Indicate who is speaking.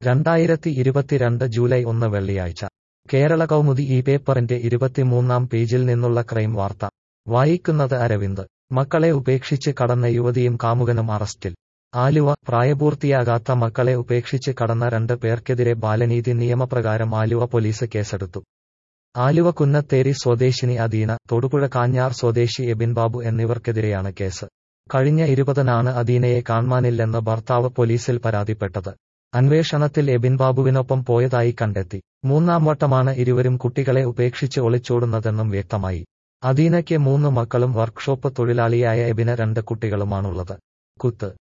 Speaker 1: രണ്ടായിരത്തി ഇരുപത്തിരണ്ട് ജൂലൈ ഒന്ന് വെള്ളിയാഴ്ച കേരള കൗമുദി ഈ പേപ്പറിന്റെ ഇരുപത്തിമൂന്നാം പേജിൽ നിന്നുള്ള ക്രൈം വാർത്ത വായിക്കുന്നത് അരവിന്ദ് മക്കളെ ഉപേക്ഷിച്ച് കടന്ന യുവതിയും കാമുകനും അറസ്റ്റിൽ ആലുവ പ്രായപൂർത്തിയാകാത്ത മക്കളെ ഉപേക്ഷിച്ച് കടന്ന രണ്ട് പേർക്കെതിരെ ബാലനീതി നിയമപ്രകാരം ആലുവ പോലീസ് കേസെടുത്തു ആലുവ കുന്നത്തേരി സ്വദേശിനി അദീന തൊടുപുഴ കാഞ്ഞാർ സ്വദേശി എബിൻ ബാബു എന്നിവർക്കെതിരെയാണ് കേസ് കഴിഞ്ഞ ഇരുപതിനാണ് അദീനയെ കാണാനില്ലെന്ന് ഭർത്താവ് പോലീസിൽ പരാതിപ്പെട്ടത് അന്വേഷണത്തിൽ എബിൻ ബാബുവിനൊപ്പം പോയതായി കണ്ടെത്തി മൂന്നാം വട്ടമാണ് ഇരുവരും കുട്ടികളെ ഉപേക്ഷിച്ച് ഒളിച്ചോടുന്നതെന്നും വ്യക്തമായി അദീനയ്ക്ക് മൂന്ന് മക്കളും വർക്ക്ഷോപ്പ് തൊഴിലാളിയായ എബിന് രണ്ട് കുട്ടികളുമാണുള്ളത് കുത്ത്